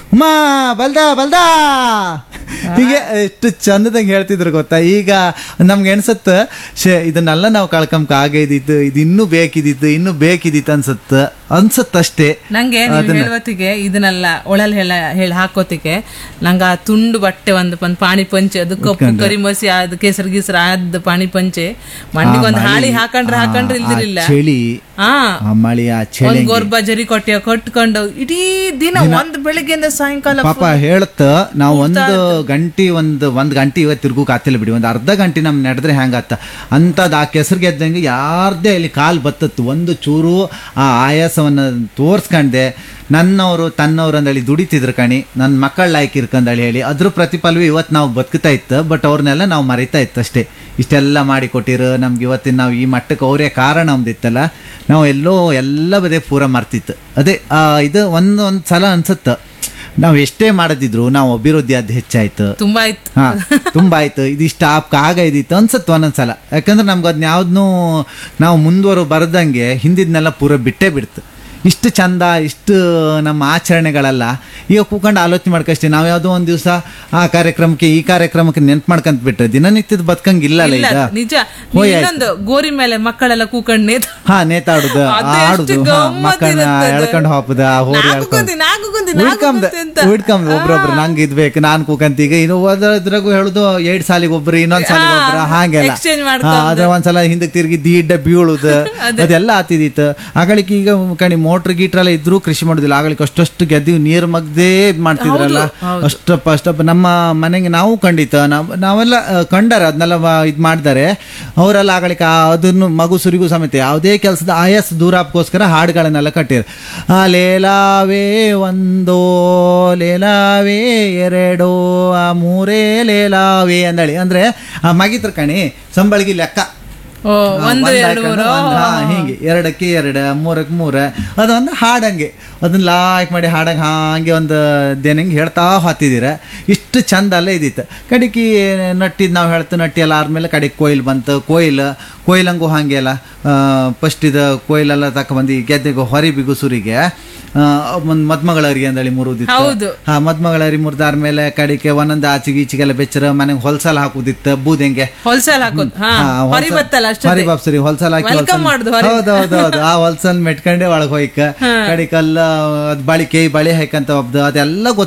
ಉಮಾ ಬಲ್ದ ಬಲ್ದ ಹೀಗೆ ಎಷ್ಟು ಚಂದದಂಗೆ ಹೇಳ್ತಿದ್ರು ಗೊತ್ತಾ ಈಗ ನಮ್ಗೆ ಅನ್ಸತ್ತ ಶೇ ಇದನ್ನೆಲ್ಲ ನಾವು ಕಳ್ಕೊಂಬ ಆಗೈದಿತ್ತು ಇದು ಇನ್ನೂ ಬೇಕಿದಿತ್ತು ಇನ್ನೂ ಬೇಕಿದಿತ್ತು ಅನ್ಸತ್ತ ಅನ್ಸತ್ತಷ್ಟೇ ನಂಗೆ ನೀವು ಹೇಳುವತ್ತಿಗೆ ಇದನ್ನೆಲ್ಲ ಒಳಲ್ ಹೇಳ ಹೇಳಿ ಹಾಕೋತಿಗೆ ನಂಗ ಆ ತುಂಡು ಬಟ್ಟೆ ಒಂದು ಒಂದು ಪಾಣಿ ಪಂಚೆ ಅದು ಕಪ್ಪು ಕರಿ ಮಸಿ ಅದು ಕೇಸರಿ ಗೀಸರ ಆದ ಪಾಣಿ ಪಂಚೆ ಮಂಡಿಗೊಂದು ಹಾಳಿ ಹಾಕೊಂಡ್ರೆ ಹಾಕೊಂಡ್ರೆ ಇಲ್ದಿರಿಲ್ಲ ಚಳಿ ಹಾ ಆ ಮಳೆ ಆ ಚಳಿ ಒಂದ್ ಗೋರ್ಬ ಜರಿ ಕೊಟ್ಟಿಯ ಕಟ್ಕೊಂಡು ಇಡೀ ದಿನ ಒಂದ್ ಬೆಳಿಗ್ಗೆಯಿಂದ ಸಾಯಂಕಾಲ ಪಾಪ ಹೇಳತ್ತ ನಾವು ಒಂದು ಗಂಟೆ ಒಂದು ಒಂದು ಗಂಟೆ ಇವತ್ತು ತಿರ್ಗೋಕ್ ಆತಿಲ್ಲ ಬಿಡಿ ಒಂದು ಅರ್ಧ ಗಂಟೆ ನಮ್ ನಡೆದ್ರೆ ಹೆಂಗಾತ ಅಂಥದ್ದು ಆ ಕೆಸರು ಗೆದ್ದಂಗೆ ಯಾರ್ದೇ ಇಲ್ಲಿ ಕಾಲು ಬತ್ತತ್ತು ಒಂದು ಚೂರು ಆ ಆಯಾಸವನ್ನು ತೋರ್ಸ್ಕಂಡೆ ನನ್ನವರು ತನ್ನವ್ರು ಅಂದೇಳಿ ದುಡಿತಿದ್ರು ಕಣಿ ನನ್ನ ಮಕ್ಕಳ ಲಾಯ್ಕ್ ಇರ್ಕಂದೇಳಿ ಹೇಳಿ ಅದ್ರ ಪ್ರತಿಫಲವೇ ಇವತ್ತು ನಾವು ಬದುಕ್ತಾ ಇತ್ತು ಬಟ್ ಅವ್ರನ್ನೆಲ್ಲ ನಾವು ಮರಿತಾ ಇತ್ತು ಅಷ್ಟೇ ಇಷ್ಟೆಲ್ಲ ಮಾಡಿ ಕೊಟ್ಟಿರು ನಮ್ಗೆ ಇವತ್ತಿನ ನಾವು ಈ ಮಟ್ಟಕ್ಕೆ ಅವರೇ ಕಾರಣ ಒಂದಿತ್ತಲ್ಲ ನಾವು ಎಲ್ಲೋ ಎಲ್ಲ ಬದೇ ಪೂರ ಮರ್ತಿತ್ತು ಅದೇ ಆ, ಇದು ಒಂದು ಒಂದು ಸಲ ಅನ್ಸುತ್ತೆ ನಾವು ಎಷ್ಟೇ ಮಾಡದಿದ್ರು ನಾವು ಅಭಿವೃದ್ಧಿ ಅದು ಹೆಚ್ಚಾಯ್ತು ತುಂಬಾ ಇತ್ತು ಹಾ ತುಂಬಾ ಆಯ್ತು ಇದಿಷ್ಟ ಆಗ ಇದಿತ್ತು ಅನ್ಸತ್ತು ಒಂದೊಂದ್ಸಲ ಯಾಕಂದ್ರೆ ನಮ್ಗೆ ಅದನ್ನ ಯಾವ್ದನ್ನೂ ನಾವು ಮುಂದುವರು ಬರದಂಗೆ ಹಿಂದಿದ್ನೆಲ್ಲ ಪೂರ ಬಿಟ್ಟೇ ಬಿಡ್ತು ಇಷ್ಟು ಚಂದ ಇಷ್ಟು ನಮ್ಮ ಆಚರಣೆಗಳೆಲ್ಲ ಈಗ ಕೂತ್ಕೊಂಡು ಆಲೋಚನೆ ಮಾಡ್ಕಷ್ಟೇ ನಾವು ಯಾವುದೋ ಒಂದು ದಿವಸ ಆ ಕಾರ್ಯಕ್ರಮಕ್ಕೆ ಈ ಕಾರ್ಯಕ್ರಮಕ್ಕೆ ನೆನ್ಪು ಮಾಡ್ಕೊಂತ ಬಿಟ್ರೆ ದಿನನಿತ್ಯದ ಬದುಕಂಗಿಲ್ಲಲ್ಲ ಇಲ್ಲ, ಈಗ ನಿಜ ಹೋಯ್ ಆಯ್ತು. ಇನ್ನೊಂದು ಗೋರಿ ಮೇಲೆ ಮಕ್ಕಳೆಲ್ಲ ಕೂಕಂಡ್ ನೇತ ಹಾ ನೇತಾಡುದು ಅದು ಎಷ್ಟು ಆಡುದು ಹಾ, ಗಮ್ಮತ್ ಮಕ್ಕಳನ್ನ ಇರುತ್ತೆ ಅದು. ಎಳ್ಕೊಂಡು ಹಾಪುದ ಹೋರಿ ನಾಲ್ಕು ಎಳ್ಕೊಂಡು ಗುಂದಿ, ನಾಲ್ಕು ಗುಂದಿ, ನಾಲ್ಕು ಉಳ್ಕಂಬ ಗುಂದಿ ಅಂತ. ಉಳ್ಕಂಬ ಒಬ್ರೊಬ್ರು ನಂಗೆ ಇದ್ಬೇಕು ನಾನ್ ಕೂಕಂತ ಈಗ ಇನ್ನು ಓದೋದ್ರಾಗೂ ಹೇಳುದು ಎರಡ್ ಸಾಲಿಗೆ ಒಬ್ರು ಇನ್ನೊಂದ್ ಸಾಲಿಗೆ ಹಾ, ಒಬ್ರು ಹಾಗೆಲ್ಲ exchange ಹಾ, ಮಾಡ್ಕೊಂಡು. ಅದ್ರ ಒಂದ್ಸಲ ಹಿಂದಕ್ಕೆ ತಿರುಗಿ ದೀಡ್ಡ ಬೀಳುದು ಅದೆಲ್ಲ ಆತಿದಿತ್ತು ಆಗಳಿಕೆ ಈಗ ಕಣಿ ಮೋಟ್ರ್ ಗೀಟ್ರ್ ಎಲ್ಲ ಇದ್ರು ಕೃಷಿ ಮಾಡುದಿಲ್ಲ ಆಗಳಿಕೆ ಅಷ್ಟಷ್ಟು ಗೆದ್ದಿ ನೀರ್ ಮಗ್ದೇ ಇದ್ ಮಾಡ್ತಿದ್ರಲ್ಲ ಅಷ್ಟಪ್ಪ ಅಷ್ಟಪ್ಪ ನಮ್ಮ ಮನೆಗೆ ನಾವು ಖಂಡಿತ ನಾವ್ ನಾವೆಲ್ಲ ಆ, ಕಂಡಾರ ಅದನ್ನೆಲ್ಲ ಇದು ಮಾಡ್ತಾರೆ ಅವರೆಲ್ಲ ಆಗಳಿಕೆ ಆ ಅದನ್ನು ಮಗು ಸುರಿಗೂ ಸಮೇತ ಯಾವುದೇ ಕೆಲಸದ ಆಯಾಸ ದೂರಾಪಕ್ಕೋಸ್ಕರ ಹಾಡುಗಳನ್ನೆಲ್ಲ ಕಟ್ಟಿರ ಆ ಲೇಲಾವೇ ಒಂದೋ ಲೇಲಾವೇ ಎರಡೋ ಆ ಮೂರೇ ಲೇಲಾವೇ ಅಂದಳಿ ಅಂದ್ರೆ ಆ ಮಗಿತ್ರ ಕಣಿ ಸಂಬಳಿಗೆ ಲೆಕ್ಕ ಓ ಒಂದು ಎರಡು ಮೂರು ಹಿಂಗೆ ಎರಡಕ್ಕೆ ಎರಡು ಮೂರಕ್ಕೆ ಮೂರ ಅದೊಂದು ಹಾಡಂಗೆ ಅದನ್ನ ಲಾಯ್ಕ್ ಮಾಡಿ ಹಾಡಂಗೆ ಹಾಗೆ ಒಂದು ದೇನಂಗೆ ಹೇಳ್ತಾ ಹೋತಿದ್ದೀರ ಇಷ್ಟು ಚಂದ ಅಲ್ಲೇ ಇದ್ದಿತ್ತು ಕಡಿಕಿ ನಟ್ಟಿದ್ ನಾವು ಹೇಳ್ತು ನಟ್ಟಿ ಎಲ್ಲ ಆದ್ಮೇಲೆ ಕಡೆಗೆ ಕೊಯ್ಲು ಬಂತು ಕೊಯ್ಲು ಕೊಯ್ಲಂಗೂ ಹಾಗೆ ಅಲ್ಲ ಫಸ್ಟ್ ಇದು ಕೊಯ್ಲೆಲ್ಲ ತಕೊಂಬಂದು ಗೆದ್ದೆಗೆ ಹೊರಿ ಬಿಗುಸುರಿಗೆ ಒಂದು ಮದ್ಮಗಳ ಅರಿ ಅಂದಳಿ ಮುರುದಿತ್ತು ಹೌದು. ಹಾ ಮದ್ಮಗಳ ಅರಿ ಮುರಿದಾದ್ಮೇಲೆ ಕಡಿಕೆ ಒಂದೊಂದು ಆಚೆಗೆ ಈಚೆಗೆಲ್ಲ ಬೆಚ್ಚರ ಮನೆಗೆ ಹೊಲ್ಸಲ್ ಹಾಕುದಿತ್ತು ಬೂದೆಂಗೆ ಹೊಲ್ಸೇಲ್ ಹಾಕೋದು ಹಾ ಹಾ, ಹೊರಿ ಹೊಲ್ಸಲ್- ಬತ್ತಲ್ಲ ಅಷ್ಟೇ ಹೊರಿ ಬಾಪ್ಸರಿ ಹೊಲ್ಸಲ್ ಹಾಕಿ Welcome ಹೊಲ್ಸಲ್- ಮಾಡುದು ಹೊರಿ. ಹೌದು ಹೌದು ಹೌದು ಆ ಹೊಲ್ಸಲ್ ಮೆಟ್ಕೊಂಡೆ ಒಳಗ್ ಹೋಯ್ಕ ಕಡಿಕಲ್ಲ ಅದ್ ಬಳಿ ಕೈ ಬಳಿ ಹಾಕಂತ ಒಬ್ದು ಅದೆಲ್ಲ ಗೊತ್ತ